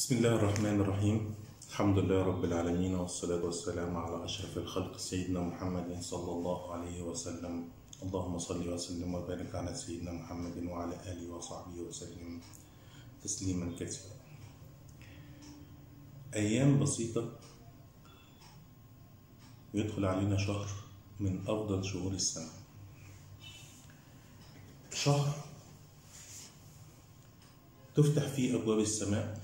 بسم الله الرحمن الرحيم الحمد لله رب العالمين والصلاة والسلام على أشرف الخلق سيدنا محمد صلى الله عليه وسلم اللهم صل وسلم وبارك على سيدنا محمد وعلى آله وصحبه وسلم تسليما كثيرا أيام بسيطة يدخل علينا شهر من أفضل شهور السنة شهر تفتح فيه أبواب السماء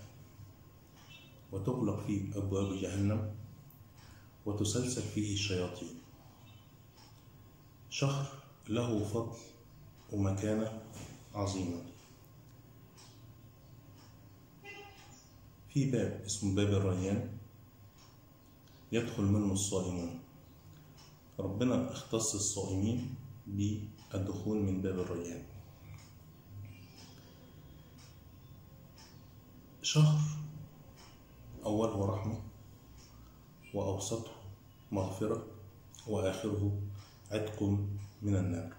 وتغلق فيه أبواب جهنم وتسلسل فيه الشياطين شهر له فضل ومكانة عظيمة في باب اسمه باب الريان يدخل منه الصائمون ربنا اختص الصائمين بالدخول من باب الريان شهر أوله رحمة وأوسطه مغفرة وآخره عتق من النار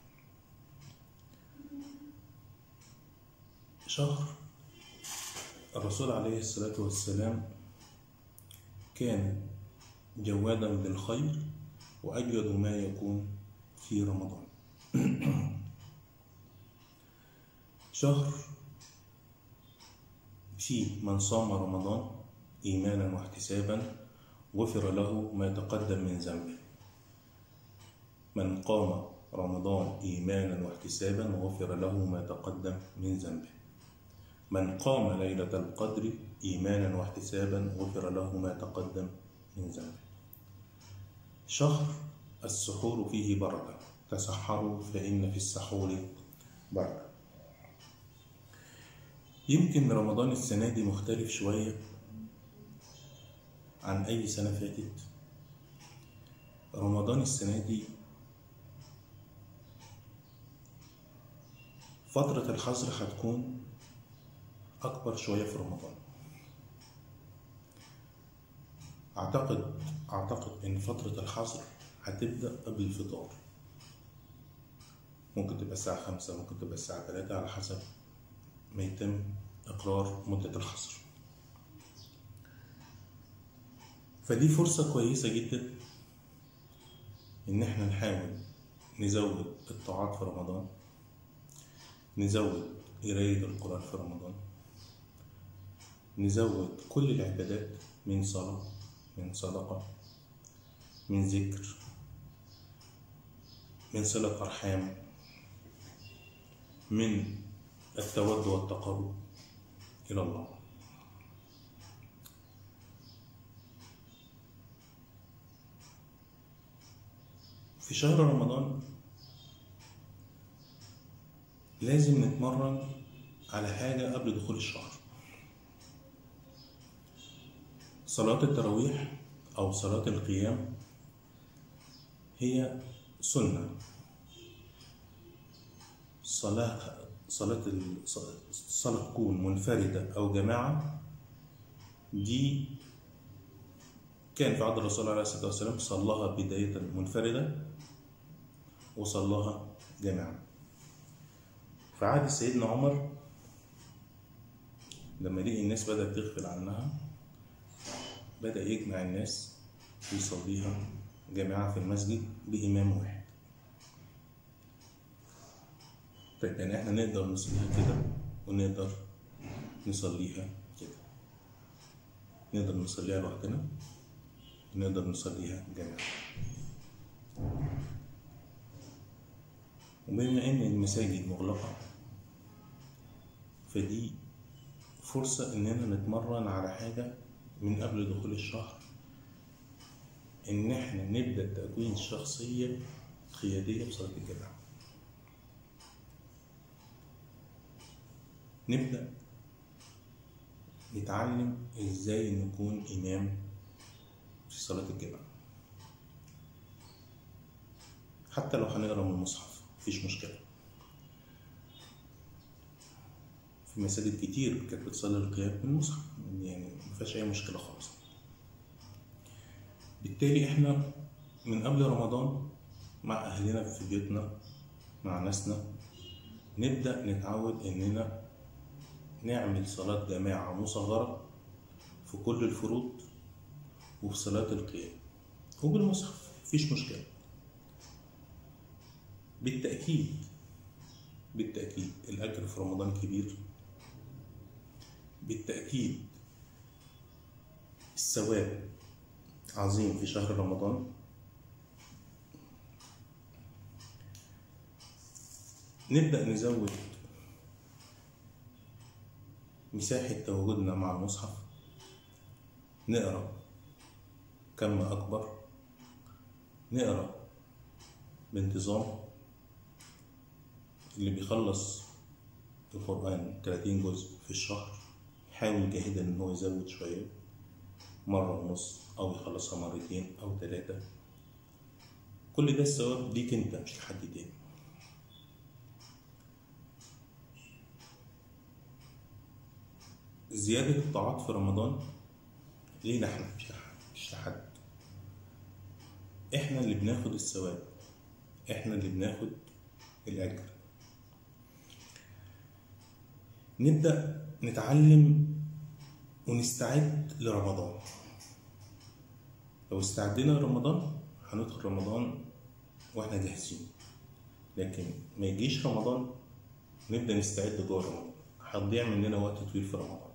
شهر الرسول عليه الصلاة والسلام كان جوادا بالخير وأجود ما يكون في رمضان شهر فيه من صام رمضان إيمانا واحتسابا غفر له ما تقدم من ذنبه من قام رمضان إيمانا واحتسابا غفر له ما تقدم من ذنبه من قام ليلة القدر إيمانا واحتسابا غفر له ما تقدم من ذنبه شهر السحور فيه بركة تسحروا فإن في السحور بركة يمكن رمضان السنة دي مختلف شوية عن أي سنة فاتت رمضان السنة دي فترة الحظر هتكون أكبر شوية في رمضان أعتقد أعتقد إن فترة الحظر هتبدأ قبل الفطار ممكن تبقى الساعة خمسة ممكن تبقى الساعة تلاتة على حسب ما يتم إقرار مدة الحظر فدي فرصة كويسة جدا إن إحنا نحاول نزود الطاعات في رمضان نزود قراية القرآن في رمضان نزود كل العبادات من صلاة من صدقة من ذكر من صلة أرحام من التود والتقرب إلى الله في شهر رمضان لازم نتمرن على حاجة قبل دخول الشهر صلاة التراويح أو صلاة القيام هي سنة صلاة صلاة الصلاة تكون منفردة أو جماعة دي كان في عهد الرسول عليه الصلاة والسلام صلاها بداية منفردة وصلاها جماعة في عهد سيدنا عمر لما لقي الناس بدأت تغفل عنها بدأ يجمع الناس ويصليها جماعة في المسجد بإمام واحد طيب يعني احنا نقدر نصليها كده ونقدر نصليها كده نقدر نصليها لوحدنا ونقدر نصليها جماعة وبما ان المساجد مغلقة فدي فرصة اننا نتمرن على حاجة من قبل دخول الشهر ان احنا نبدأ تكوين شخصية قيادية في صلاة الجماعة نبدأ نتعلم ازاي نكون امام في صلاة الجماعة حتى لو هنقرا من المصحف مفيش مشكلة في مساجد كتير كانت بتصلي القيام من المصحف يعني مفيهاش أي مشكلة خالص بالتالي احنا من قبل رمضان مع أهلنا في بيوتنا مع ناسنا نبدأ نتعود إننا نعمل صلاة جماعة مصغرة في كل الفروض وفي صلاة القيام وبالمصحف مفيش مشكلة بالتأكيد بالتأكيد الأجر في رمضان كبير بالتأكيد الثواب عظيم في شهر رمضان نبدأ نزود مساحة تواجدنا مع المصحف نقرأ كم أكبر نقرأ بانتظام اللي بيخلص القرآن 30 جزء في الشهر يحاول جاهدا إن هو يزود شوية مرة ونص أو يخلصها مرتين أو ثلاثة كل ده الثواب ليك أنت مش لحد تاني زيادة الطاعات في رمضان لينا احنا مش لحد مش لحد احنا اللي بناخد الثواب احنا اللي بناخد الأجر نبدأ نتعلم ونستعد لرمضان لو استعدينا لرمضان هندخل رمضان واحنا جاهزين لكن ما يجيش رمضان نبدأ نستعد جوه رمضان هتضيع مننا وقت طويل في رمضان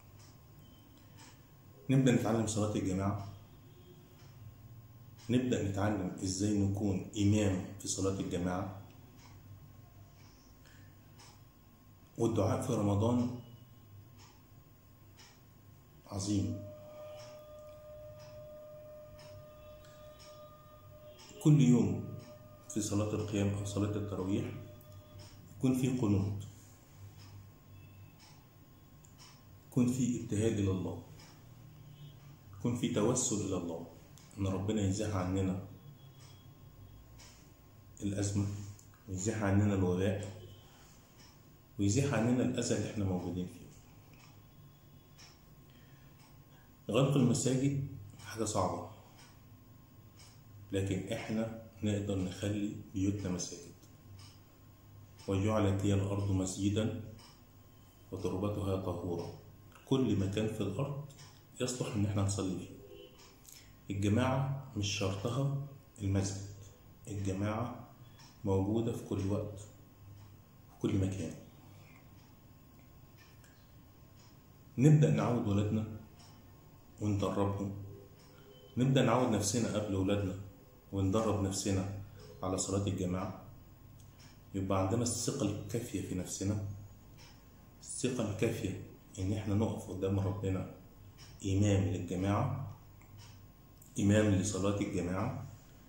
نبدأ نتعلم صلاة الجماعة نبدأ نتعلم ازاي نكون إمام في صلاة الجماعة والدعاء في رمضان عظيم كل يوم في صلاة القيام أو صلاة التراويح يكون في قنوت يكون في ابتهال إلى الله يكون في توسل إلى الله إن ربنا يزيح عننا الأزمة ويزيح عننا الوباء ويزيح عننا الأذى اللي احنا موجودين فيه غلق المساجد حاجة صعبة لكن احنا نقدر نخلي بيوتنا مساجد وجعلت هي الأرض مسجدا وتربتها طهورا كل مكان في الأرض يصلح إن احنا نصلي فيه الجماعة مش شرطها المسجد الجماعة موجودة في كل وقت في كل مكان نبدأ نعود ولادنا وندربهم نبدأ نعود نفسنا قبل ولادنا وندرب نفسنا على صلاة الجماعة يبقى عندنا الثقة الكافية في نفسنا الثقة الكافية إن إحنا نقف قدام ربنا إمام للجماعة إمام لصلاة الجماعة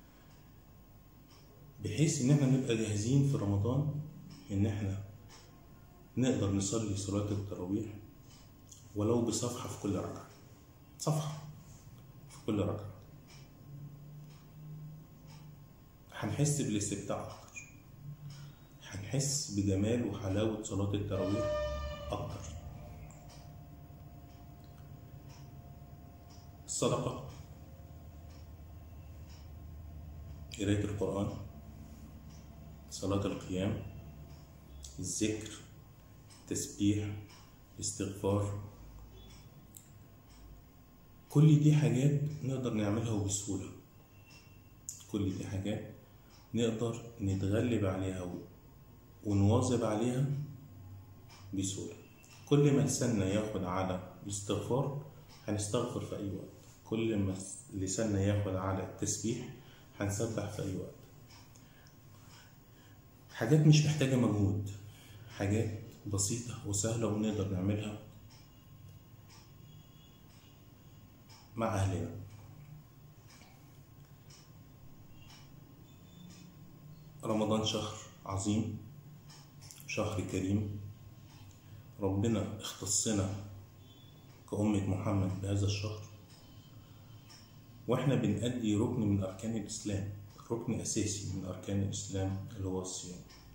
بحيث إن إحنا نبقى جاهزين في رمضان إن إحنا نقدر نصلي صلاة التراويح ولو بصفحة في كل ركعة صفحة في كل ركعة هنحس بالاستمتاع أكتر هنحس بجمال وحلاوة صلاة التراويح أكتر الصدقة قراية القرآن صلاة القيام الذكر التسبيح الاستغفار كل دي حاجات نقدر نعملها وبسهولة كل دي حاجات نقدر نتغلب عليها ونواظب عليها بسهولة كل ما لساننا ياخد على الاستغفار هنستغفر في أي وقت كل ما لساننا ياخد على التسبيح هنسبح في أي وقت حاجات مش محتاجة مجهود حاجات بسيطة وسهلة ونقدر نعملها مع أهلنا رمضان شهر عظيم شهر كريم ربنا اختصنا كأمة محمد بهذا الشهر واحنا بنأدي ركن من أركان الإسلام ركن أساسي من أركان الإسلام اللي هو الصيام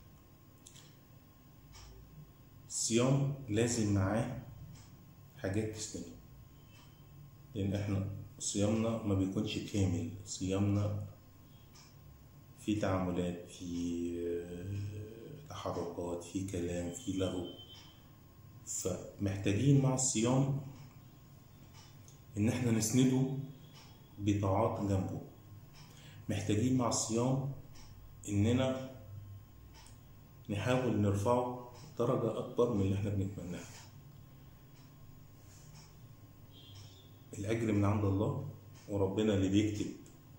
الصيام لازم معاه حاجات إسلامية لأن إحنا صيامنا ما بيكونش كامل صيامنا في تعاملات في تحركات في كلام في لغو فمحتاجين مع الصيام إن إحنا نسنده بطاعات جنبه محتاجين مع الصيام إننا نحاول نرفعه درجة أكبر من اللي إحنا بنتمناها الأجر من عند الله وربنا اللي بيكتب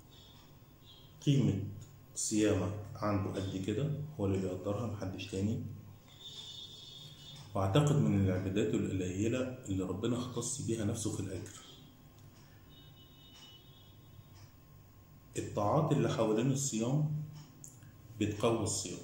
قيمة صيامك عنده قد كده هو اللي بيقدرها محدش تاني وأعتقد من العبادات القليلة اللي ربنا اختص بيها نفسه في الأجر الطاعات اللي حوالين الصيام بتقوي الصيام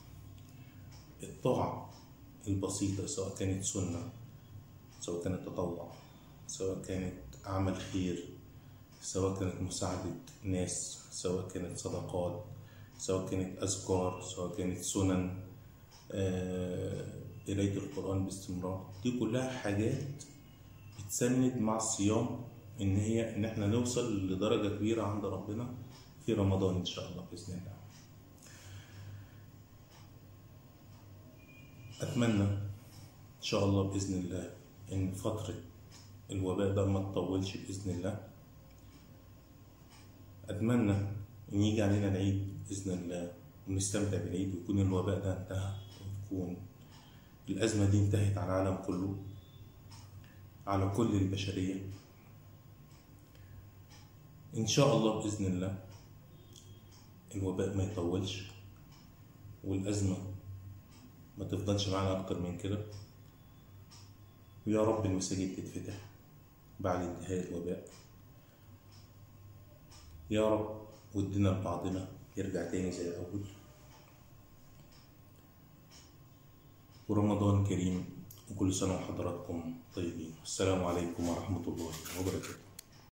الطاعة البسيطة سواء كانت سنة سواء كانت تطوع سواء كانت عمل خير سواء كانت مساعدة ناس سواء كانت صدقات سواء كانت أذكار سواء كانت سنن آه، قراية القرآن باستمرار دي كلها حاجات بتسند مع الصيام إن هي إن إحنا نوصل لدرجة كبيرة عند ربنا في رمضان إن شاء الله بإذن الله أتمنى إن شاء الله بإذن الله إن فترة الوباء ده ما تطولش بإذن الله أتمنى إن يجي علينا العيد بإذن الله ونستمتع بالعيد ويكون الوباء ده انتهى وتكون الأزمة دي انتهت على العالم كله على كل البشرية إن شاء الله بإذن الله الوباء ما يطولش والأزمة ما تفضلش معانا أكتر من كده ويا رب المساجد تتفتح بعد انتهاء الوباء يا رب ودنا لبعضنا يرجع تاني زي الأول ورمضان كريم وكل سنة وحضراتكم طيبين السلام عليكم ورحمة الله وبركاته